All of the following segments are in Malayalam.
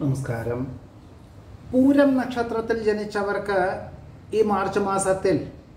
നമസ്കാരം പൂരം നക്ഷത്രത്തിൽ ജനിച്ചവർക്ക് ഈ മാർച്ച് മാസത്തിൽ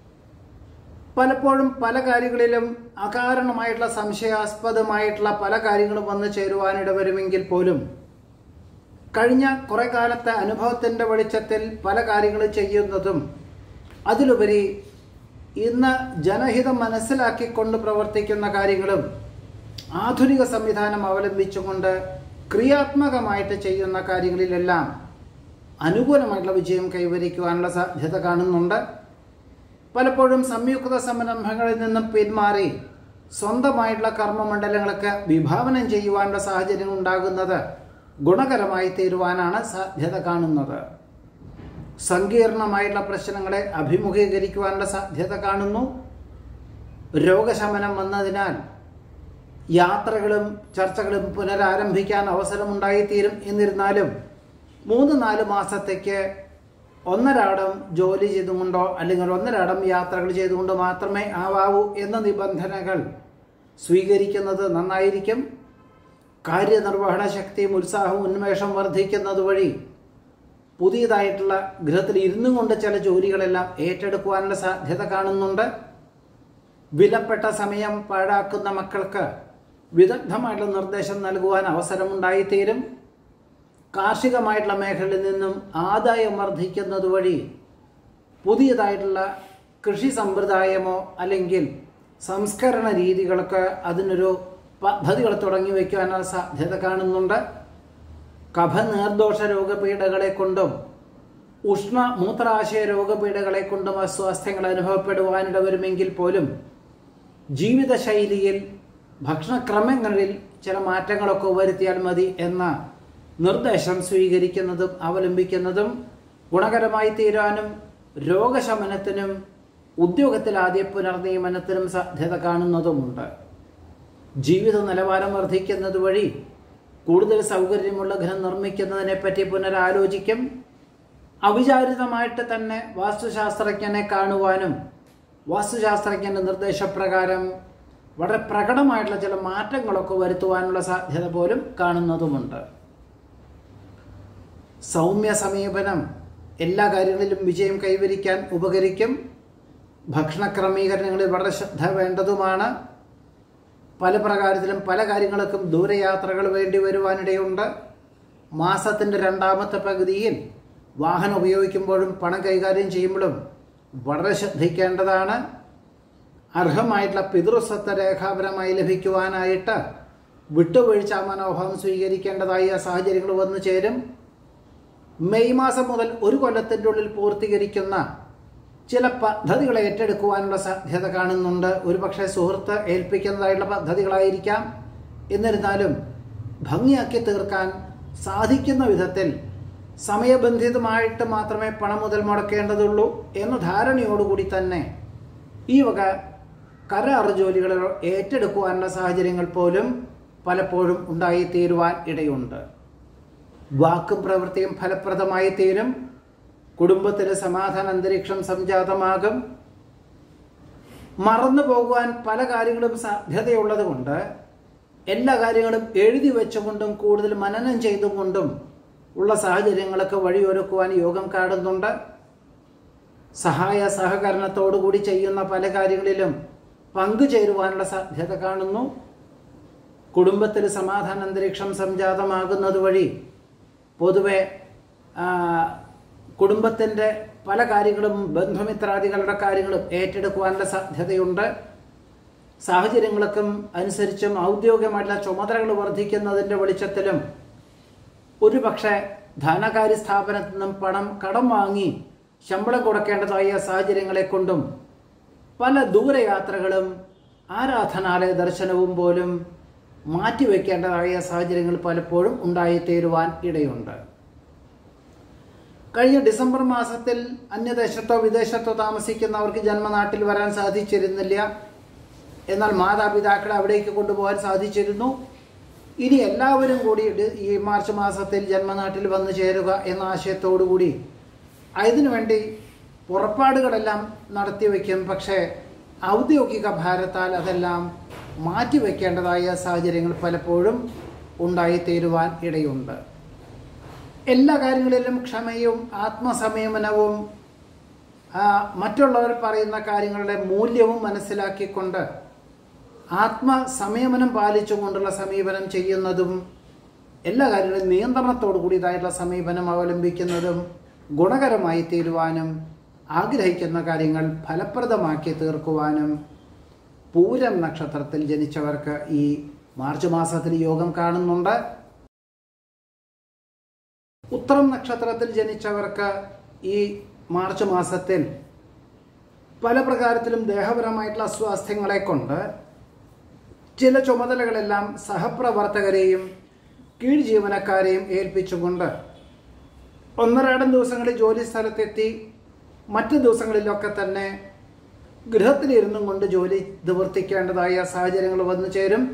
പലപ്പോഴും പല കാര്യങ്ങളിലും അകാരണമായിട്ടുള്ള സംശയാസ്പദമായിട്ടുള്ള പല കാര്യങ്ങളും വന്നു ചേരുവാനിട വരുമെങ്കിൽ പോലും കഴിഞ്ഞ കുറെ കാലത്തെ അനുഭവത്തിൻ്റെ വെളിച്ചത്തിൽ പല കാര്യങ്ങളും ചെയ്യുന്നതും അതിലുപരി ഇന്ന് ജനഹിതം മനസ്സിലാക്കിക്കൊണ്ട് പ്രവർത്തിക്കുന്ന കാര്യങ്ങളും ആധുനിക സംവിധാനം അവലംബിച്ചുകൊണ്ട് ക്രിയാത്മകമായിട്ട് ചെയ്യുന്ന കാര്യങ്ങളിലെല്ലാം അനുകൂലമായിട്ടുള്ള വിജയം കൈവരിക്കുവാനുള്ള സാധ്യത കാണുന്നുണ്ട് പലപ്പോഴും സംയുക്ത സംരംഭങ്ങളിൽ നിന്നും പിന്മാറി സ്വന്തമായിട്ടുള്ള കർമ്മമണ്ഡലങ്ങളൊക്കെ വിഭാവനം ചെയ്യുവാനുള്ള സാഹചര്യം ഉണ്ടാകുന്നത് ഗുണകരമായി തീരുവാനാണ് സാധ്യത കാണുന്നത് സങ്കീർണമായിട്ടുള്ള പ്രശ്നങ്ങളെ അഭിമുഖീകരിക്കുവാനുള്ള സാധ്യത കാണുന്നു രോഗശമനം വന്നതിനാൽ യാത്രകളും ചർച്ചകളും പുനരാരംഭിക്കാൻ അവസരമുണ്ടായിത്തീരും എന്നിരുന്നാലും മൂന്ന് നാല് മാസത്തേക്ക് ഒന്നരാടം ജോലി ചെയ്തുകൊണ്ടോ അല്ലെങ്കിൽ ഒന്നരാടം യാത്രകൾ ചെയ്തുകൊണ്ട് മാത്രമേ ആവാവൂ എന്ന നിബന്ധനകൾ സ്വീകരിക്കുന്നത് നന്നായിരിക്കും കാര്യനിർവഹണ ശക്തിയും ഉത്സാഹവും ഉന്മേഷം വർദ്ധിക്കുന്നത് വഴി പുതിയതായിട്ടുള്ള ഗൃഹത്തിൽ ഇരുന്നു കൊണ്ട് ചില ജോലികളെല്ലാം ഏറ്റെടുക്കുവാനുള്ള സാധ്യത കാണുന്നുണ്ട് വിലപ്പെട്ട സമയം പാഴാക്കുന്ന മക്കൾക്ക് വിദഗ്ധമായിട്ടുള്ള നിർദ്ദേശം നൽകുവാൻ അവസരമുണ്ടായിത്തീരും കാർഷികമായിട്ടുള്ള മേഖലയിൽ നിന്നും ആദായം വർദ്ധിക്കുന്നത് വഴി പുതിയതായിട്ടുള്ള കൃഷി സമ്പ്രദായമോ അല്ലെങ്കിൽ സംസ്കരണ രീതികൾക്ക് അതിനൊരു പദ്ധതികൾ തുടങ്ങി വയ്ക്കുവാനുള്ള സാധ്യത കാണുന്നുണ്ട് കഫ നീർദോഷ രോഗപീഠകളെ കൊണ്ടും ഉഷ്ണ മൂത്രാശയ രോഗപീഠകളെ കൊണ്ടും അസ്വാസ്ഥ്യങ്ങൾ അനുഭവപ്പെടുവാനിട വരുമെങ്കിൽ പോലും ജീവിതശൈലിയിൽ ഭക്ഷണക്രമങ്ങളിൽ ചില മാറ്റങ്ങളൊക്കെ വരുത്തിയാൽ മതി എന്ന നിർദ്ദേശം സ്വീകരിക്കുന്നതും അവലംബിക്കുന്നതും ഗുണകരമായി തീരാനും രോഗശമനത്തിനും ഉദ്യോഗത്തിൽ ആദ്യ പുനർനിയമനത്തിനും സാധ്യത കാണുന്നതുമുണ്ട് ജീവിത നിലവാരം വർദ്ധിക്കുന്നത് വഴി കൂടുതൽ സൗകര്യമുള്ള ഗൃഹം നിർമ്മിക്കുന്നതിനെപ്പറ്റി പുനരാലോചിക്കും അവിചാരിതമായിട്ട് തന്നെ വാസ്തുശാസ്ത്രജ്ഞനെ കാണുവാനും വാസ്തുശാസ്ത്രജ്ഞന്റെ നിർദ്ദേശപ്രകാരം വളരെ പ്രകടമായിട്ടുള്ള ചില മാറ്റങ്ങളൊക്കെ വരുത്തുവാനുള്ള സാധ്യത പോലും കാണുന്നതുമുണ്ട് സൗമ്യ സമീപനം എല്ലാ കാര്യങ്ങളിലും വിജയം കൈവരിക്കാൻ ഉപകരിക്കും ഭക്ഷണ ക്രമീകരണങ്ങളിൽ വളരെ ശ്രദ്ധ വേണ്ടതുമാണ് പല പ്രകാരത്തിലും പല കാര്യങ്ങൾക്കും ദൂരയാത്രകൾ വേണ്ടി വരുവാനിടയുണ്ട് മാസത്തിൻ്റെ രണ്ടാമത്തെ പകുതിയിൽ വാഹനം ഉപയോഗിക്കുമ്പോഴും പണം കൈകാര്യം ചെയ്യുമ്പോഴും വളരെ ശ്രദ്ധിക്കേണ്ടതാണ് അർഹമായിട്ടുള്ള പിതൃസ്വത്ത് രേഖാപരമായി ലഭിക്കുവാനായിട്ട് വിട്ടുവീഴ്ച മനോഭാവം സ്വീകരിക്കേണ്ടതായ സാഹചര്യങ്ങൾ വന്നു ചേരും മെയ് മാസം മുതൽ ഒരു കൊല്ലത്തിൻ്റെ ഉള്ളിൽ പൂർത്തീകരിക്കുന്ന ചില പദ്ധതികൾ ഏറ്റെടുക്കുവാനുള്ള സാധ്യത കാണുന്നുണ്ട് ഒരു പക്ഷേ സുഹൃത്ത് ഏൽപ്പിക്കുന്നതായിട്ടുള്ള പദ്ധതികളായിരിക്കാം എന്നിരുന്നാലും ഭംഗിയാക്കി തീർക്കാൻ സാധിക്കുന്ന വിധത്തിൽ സമയബന്ധിതമായിട്ട് മാത്രമേ പണം മുതൽ മുടക്കേണ്ടതുള്ളൂ എന്ന ധാരണയോടുകൂടി തന്നെ ഈ വക കരാർ ജോലികൾ ഏറ്റെടുക്കുവാനുള്ള സാഹചര്യങ്ങൾ പോലും പലപ്പോഴും ഉണ്ടായിത്തീരുവാൻ ഇടയുണ്ട് വാക്കും പ്രവൃത്തിയും ഫലപ്രദമായി തീരും കുടുംബത്തിന് സമാധാന അന്തരീക്ഷം സംജാതമാകും മറന്നു പോകുവാൻ പല കാര്യങ്ങളും സാധ്യതയുള്ളത് കൊണ്ട് എല്ലാ കാര്യങ്ങളും എഴുതി വെച്ചുകൊണ്ടും കൂടുതൽ മനനം ചെയ്തുകൊണ്ടും ഉള്ള സാഹചര്യങ്ങളൊക്കെ വഴിയൊരുക്കുവാൻ യോഗം കാണുന്നുണ്ട് സഹായ സഹകരണത്തോടുകൂടി ചെയ്യുന്ന പല കാര്യങ്ങളിലും പങ്കുചേരുവാനുള്ള സാധ്യത കാണുന്നു കുടുംബത്തിൽ സമാധാന അന്തരീക്ഷം സംജാതമാകുന്നത് വഴി പൊതുവെ കുടുംബത്തിൻ്റെ പല കാര്യങ്ങളും ബന്ധുമിത്രാദികളുടെ കാര്യങ്ങളും ഏറ്റെടുക്കുവാനുള്ള സാധ്യതയുണ്ട് സാഹചര്യങ്ങൾക്കും അനുസരിച്ചും ഔദ്യോഗികമായിട്ടുള്ള ചുമതലകൾ വർദ്ധിക്കുന്നതിൻ്റെ വെളിച്ചത്തിലും ഒരുപക്ഷെ ധനകാര്യ സ്ഥാപനത്തിൽ നിന്നും പണം കടം വാങ്ങി ശമ്പളം കൊടുക്കേണ്ടതായ സാഹചര്യങ്ങളെ കൊണ്ടും പല ദൂരയാത്രകളും ആരാധനാലയ ദർശനവും പോലും മാറ്റിവെക്കേണ്ടതായ സാഹചര്യങ്ങൾ പലപ്പോഴും ഉണ്ടായിത്തീരുവാൻ ഇടയുണ്ട് കഴിഞ്ഞ ഡിസംബർ മാസത്തിൽ അന്യദേശത്തോ വിദേശത്തോ താമസിക്കുന്നവർക്ക് ജന്മനാട്ടിൽ വരാൻ സാധിച്ചിരുന്നില്ല എന്നാൽ മാതാപിതാക്കളെ അവിടേക്ക് കൊണ്ടുപോകാൻ സാധിച്ചിരുന്നു ഇനി എല്ലാവരും കൂടി ഈ മാർച്ച് മാസത്തിൽ ജന്മനാട്ടിൽ വന്നു ചേരുക എന്ന ആശയത്തോടു കൂടി അതിനുവേണ്ടി പുറപ്പാടുകളെല്ലാം നടത്തി വയ്ക്കും പക്ഷേ ഔദ്യോഗിക ഭാരത്താൽ അതെല്ലാം മാറ്റിവെക്കേണ്ടതായ സാഹചര്യങ്ങൾ പലപ്പോഴും ഉണ്ടായിത്തീരുവാൻ ഇടയുണ്ട് എല്ലാ കാര്യങ്ങളിലും ക്ഷമയും ആത്മസംയമനവും ആ, മറ്റുള്ളവർ പറയുന്ന കാര്യങ്ങളുടെ മൂല്യവും മനസ്സിലാക്കിക്കൊണ്ട് ആത്മസംയമനം പാലിച്ചുകൊണ്ടുള്ള സമീപനം ചെയ്യുന്നതും എല്ലാ കാര്യങ്ങളും നിയന്ത്രണത്തോടു കൂടിയതായിട്ടുള്ള സമീപനം അവലംബിക്കുന്നതും ഗുണകരമായി തീരുവാനും ആഗ്രഹിക്കുന്ന കാര്യങ്ങൾ ഫലപ്രദമാക്കി തീർക്കുവാനും പൂരം നക്ഷത്രത്തിൽ ജനിച്ചവർക്ക് ഈ മാർച്ച് മാസത്തിൽ യോഗം കാണുന്നുണ്ട് ഉത്തരം നക്ഷത്രത്തിൽ ജനിച്ചവർക്ക് ഈ മാർച്ച് മാസത്തിൽ പല പ്രകാരത്തിലും ദേഹപരമായിട്ടുള്ള അസ്വാസ്ഥ്യങ്ങളെ കൊണ്ട് ചില ചുമതലകളെല്ലാം സഹപ്രവർത്തകരെയും കീഴ് ജീവനക്കാരെയും ഏൽപ്പിച്ചുകൊണ്ട് ഒന്നരാടം ദിവസങ്ങളിൽ ജോലി സ്ഥലത്തെത്തി മറ്റു ദിവസങ്ങളിലൊക്കെ തന്നെ ഗൃഹത്തിലിരുന്നും കൊണ്ട് ജോലി നിവർത്തിക്കേണ്ടതായ സാഹചര്യങ്ങൾ വന്നു ചേരും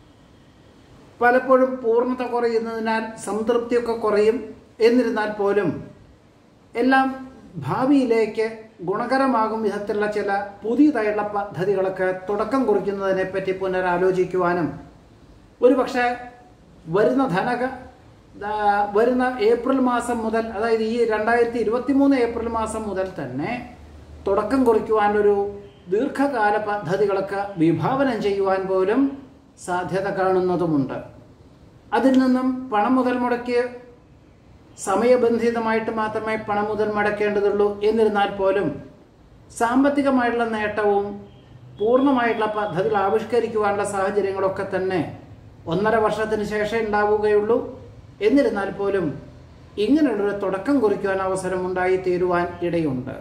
പലപ്പോഴും പൂർണ്ണത കുറയുന്നതിനാൽ സംതൃപ്തിയൊക്കെ കുറയും എന്നിരുന്നാൽ പോലും എല്ലാം ഭാവിയിലേക്ക് ഗുണകരമാകും വിധത്തിലുള്ള ചില പുതിയതായുള്ള പദ്ധതികളൊക്കെ തുടക്കം കുറിക്കുന്നതിനെ പറ്റി പുനരാലോചിക്കുവാനും ഒരു പക്ഷേ വരുന്ന ധനക ദാ- വരുന്ന ഏപ്രിൽ മാസം മുതൽ അതായത് ഈ രണ്ടായിരത്തി ഇരുപത്തി മൂന്ന് ഏപ്രിൽ മാസം മുതൽ തന്നെ തുടക്കം കുറിക്കുവാനൊരു ദീർഘകാല പദ്ധതികളൊക്കെ വിഭാവനം ചെയ്യുവാൻ പോലും സാധ്യത കാണുന്നതുമുണ്ട് അതിൽ നിന്നും പണം മുതൽ മുടക്കി സമയബന്ധിതമായിട്ട് മാത്രമേ പണം മുതൽ മടക്കേണ്ടതുള്ളൂ എന്നിരുന്നാൽ പോലും സാമ്പത്തികമായിട്ടുള്ള നേട്ടവും പൂർണ്ണമായിട്ടുള്ള പദ്ധതികൾ ആവിഷ്കരിക്കുവാനുള്ള സാഹചര്യങ്ങളൊക്കെ തന്നെ ഒന്നര വർഷത്തിന് ശേഷം ഉണ്ടാവുകയുള്ളൂ എന്നിരുന്നാൽ പോലും ഇങ്ങനെയുള്ളൊരു തുടക്കം കുറിക്കുവാൻ അവസരമുണ്ടായി തീരുവാൻ ഇടയുണ്ട്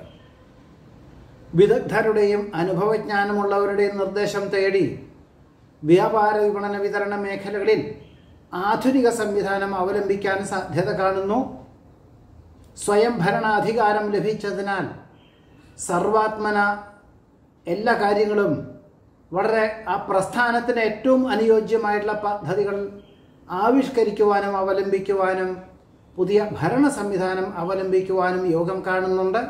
വിദഗ്ധരുടെയും അനുഭവജ്ഞാനമുള്ളവരുടെയും നിർദ്ദേശം തേടി വ്യാപാര വിപണന വിതരണ മേഖലകളിൽ ആധുനിക സംവിധാനം അവലംബിക്കാൻ സാധ്യത കാണുന്നു സ്വയം ഭരണാധികാരം ലഭിച്ചതിനാൽ സർവാത്മന എല്ലാ കാര്യങ്ങളും വളരെ ആ പ്രസ്ഥാനത്തിന് ഏറ്റവും അനുയോജ്യമായിട്ടുള്ള പദ്ധതികൾ ആവിഷ്കരിക്കുവാനും അവലംബിക്കുവാനും പുതിയ ഭരണ സംവിധാനം അവലംബിക്കുവാനും യോഗം കാണുന്നുണ്ട്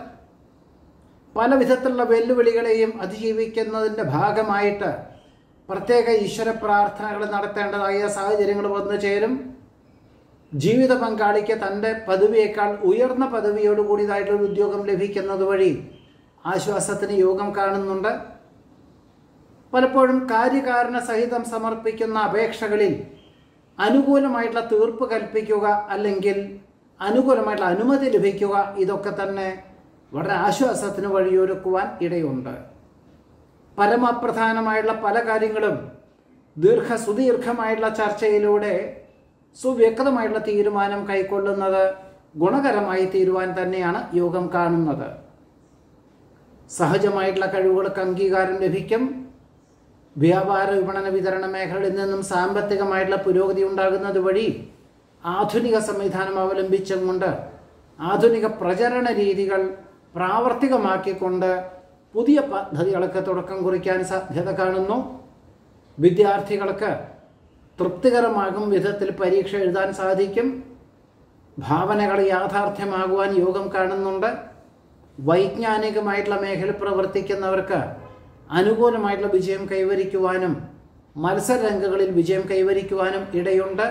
പല വിധത്തിലുള്ള വെല്ലുവിളികളെയും അതിജീവിക്കുന്നതിൻ്റെ ഭാഗമായിട്ട് പ്രത്യേക ഈശ്വര പ്രാർത്ഥനകൾ നടത്തേണ്ടതായ സാഹചര്യങ്ങൾ വന്നു ചേരും ജീവിത പങ്കാളിക്ക് തൻ്റെ പദവിയേക്കാൾ ഉയർന്ന പദവിയോട് കൂടിയതായിട്ടുള്ള ഉദ്യോഗം ലഭിക്കുന്നത് വഴി ആശ്വാസത്തിന് യോഗം കാണുന്നുണ്ട് പലപ്പോഴും കാര്യകാരണ സഹിതം സമർപ്പിക്കുന്ന അപേക്ഷകളിൽ അനുകൂലമായിട്ടുള്ള തീർപ്പ് കൽപ്പിക്കുക അല്ലെങ്കിൽ അനുകൂലമായിട്ടുള്ള അനുമതി ലഭിക്കുക ഇതൊക്കെ തന്നെ വളരെ ആശ്വാസത്തിന് വഴിയൊരുക്കുവാൻ ഇടയുണ്ട് പരമപ്രധാനമായിട്ടുള്ള പല കാര്യങ്ങളും ദീർഘ സുദീർഘമായിട്ടുള്ള ചർച്ചയിലൂടെ സുവ്യക്തമായിട്ടുള്ള തീരുമാനം കൈക്കൊള്ളുന്നത് ഗുണകരമായി തീരുവാൻ തന്നെയാണ് യോഗം കാണുന്നത് സഹജമായിട്ടുള്ള കഴിവുകൾക്ക് അംഗീകാരം ലഭിക്കും വ്യാപാര വിപണന വിതരണ മേഖലയിൽ നിന്നും സാമ്പത്തികമായിട്ടുള്ള പുരോഗതി ഉണ്ടാകുന്നത് വഴി ആധുനിക സംവിധാനം അവലംബിച്ചും കൊണ്ട് ആധുനിക പ്രചരണ രീതികൾ പ്രാവർത്തികമാക്കിക്കൊണ്ട് പുതിയ പദ്ധതികൾക്ക് തുടക്കം കുറിക്കാൻ സാധ്യത കാണുന്നു വിദ്യാർത്ഥികൾക്ക് തൃപ്തികരമാകും വിധത്തിൽ പരീക്ഷ എഴുതാൻ സാധിക്കും ഭാവനകൾ യാഥാർത്ഥ്യമാകുവാൻ യോഗം കാണുന്നുണ്ട് വൈജ്ഞാനികമായിട്ടുള്ള മേഖല പ്രവർത്തിക്കുന്നവർക്ക് അനുകൂലമായിട്ടുള്ള വിജയം കൈവരിക്കുവാനും മത്സരരംഗങ്ങളിൽ വിജയം കൈവരിക്കുവാനും ഇടയുണ്ട്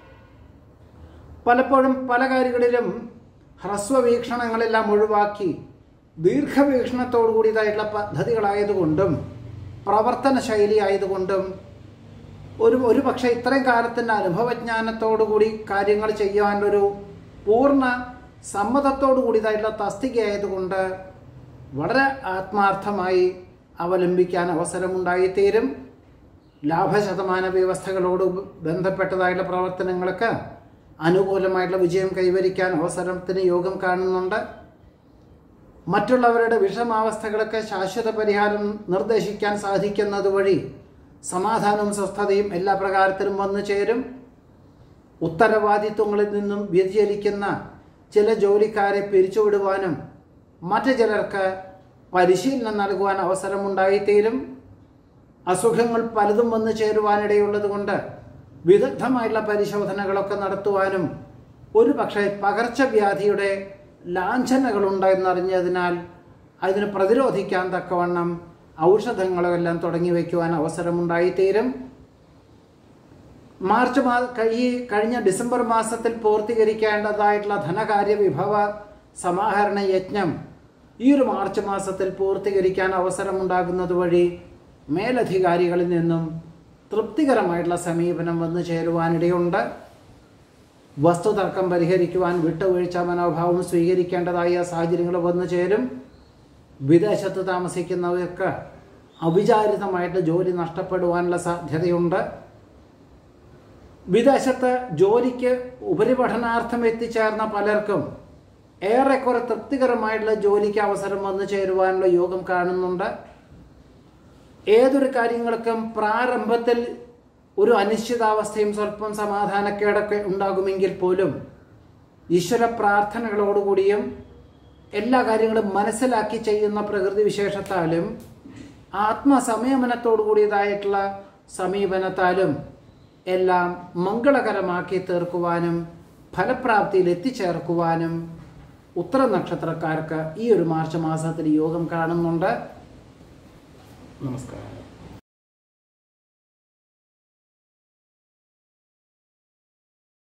പലപ്പോഴും പല കാര്യങ്ങളിലും ഹ്രസ്വവീക്ഷണങ്ങളെല്ലാം ഒഴിവാക്കി ദീർഘവീക്ഷണത്തോടു കൂടിയതായിട്ടുള്ള പദ്ധതികളായതുകൊണ്ടും പ്രവർത്തന ശൈലി ആയതുകൊണ്ടും ഒരു ഒരു പക്ഷേ ഇത്രയും കാലത്തിൻ്റെ അനുഭവജ്ഞാനത്തോടു കൂടി കാര്യങ്ങൾ ചെയ്യാനൊരു പൂർണ്ണ സമ്മതത്തോടു കൂടിയതായിട്ടുള്ള തസ്തികയായതുകൊണ്ട് വളരെ ആത്മാർത്ഥമായി അവലംബിക്കാൻ അവസരമുണ്ടായിത്തീരും ലാഭശതമാന വ്യവസ്ഥകളോട് ബന്ധപ്പെട്ടതായിട്ടുള്ള പ്രവർത്തനങ്ങൾക്ക് അനുകൂലമായിട്ടുള്ള വിജയം കൈവരിക്കാൻ അവസരത്തിന് യോഗം കാണുന്നുണ്ട് മറ്റുള്ളവരുടെ വിഷമാവസ്ഥകളൊക്കെ ശാശ്വത പരിഹാരം നിർദ്ദേശിക്കാൻ സാധിക്കുന്നത് വഴി സമാധാനവും സ്വസ്ഥതയും എല്ലാ പ്രകാരത്തിലും വന്നു ചേരും ഉത്തരവാദിത്വങ്ങളിൽ നിന്നും വ്യതിചലിക്കുന്ന ചില ജോലിക്കാരെ പിരിച്ചുവിടുവാനും മറ്റു ചിലർക്ക് പരിശീലനം നൽകുവാൻ അവസരമുണ്ടായിത്തീരും അസുഖങ്ങൾ പലതും വന്നു ചേരുവാനിടയുള്ളത് കൊണ്ട് വിദഗ്ധമായിട്ടുള്ള പരിശോധനകളൊക്കെ നടത്തുവാനും ഒരു പക്ഷേ പകർച്ചവ്യാധിയുടെ ലാഞ്ചനകളുണ്ടെന്നറിഞ്ഞതിനാൽ അതിന് പ്രതിരോധിക്കാൻ തക്കവണ്ണം ഔഷധങ്ങളെല്ലാം തുടങ്ങി വയ്ക്കുവാൻ അവസരമുണ്ടായിത്തീരും മാർച്ച് മാ ഈ കഴിഞ്ഞ ഡിസംബർ മാസത്തിൽ പൂർത്തീകരിക്കേണ്ടതായിട്ടുള്ള ധനകാര്യ വിഭവ സമാഹരണ യജ്ഞം ഈ ഒരു മാർച്ച് മാസത്തിൽ പൂർത്തീകരിക്കാൻ അവസരമുണ്ടാകുന്നത് വഴി മേലധികാരികളിൽ നിന്നും തൃപ്തികരമായിട്ടുള്ള സമീപനം വന്നു ചേരുവാനിടയുണ്ട് വസ്തുതർക്കം പരിഹരിക്കുവാൻ വിട്ടുവീഴ്ച മനോഭാവം സ്വീകരിക്കേണ്ടതായ സാഹചര്യങ്ങൾ വന്നു ചേരും വിദേശത്ത് താമസിക്കുന്നവർക്ക് അവിചാരിതമായിട്ട് ജോലി നഷ്ടപ്പെടുവാനുള്ള സാധ്യതയുണ്ട് വിദേശത്ത് ജോലിക്ക് ഉപരിപഠനാർത്ഥം എത്തിച്ചേർന്ന പലർക്കും ഏറെക്കുറെ തൃപ്തികരമായിട്ടുള്ള ജോലിക്ക് അവസരം വന്നു ചേരുവാനുള്ള യോഗം കാണുന്നുണ്ട് ഏതൊരു കാര്യങ്ങൾക്കും പ്രാരംഭത്തിൽ ഒരു അനിശ്ചിതാവസ്ഥയും സ്വല്പം സമാധാനക്കേടൊക്കെ ഉണ്ടാകുമെങ്കിൽ പോലും ഈശ്വര പ്രാർത്ഥനകളോടുകൂടിയും എല്ലാ കാര്യങ്ങളും മനസ്സിലാക്കി ചെയ്യുന്ന പ്രകൃതി വിശേഷത്താലും ആത്മസംയമനത്തോടു കൂടിയതായിട്ടുള്ള സമീപനത്താലും എല്ലാം മംഗളകരമാക്കി തീർക്കുവാനും ഫലപ്രാപ്തിയിൽ എത്തിച്ചേർക്കുവാനും ഉത്തര നക്ഷത്രക്കാർക്ക് ഈ ഒരു മാർച്ച് മാസത്തിൽ യോഗം കാണുന്നുണ്ട് നമസ്കാരം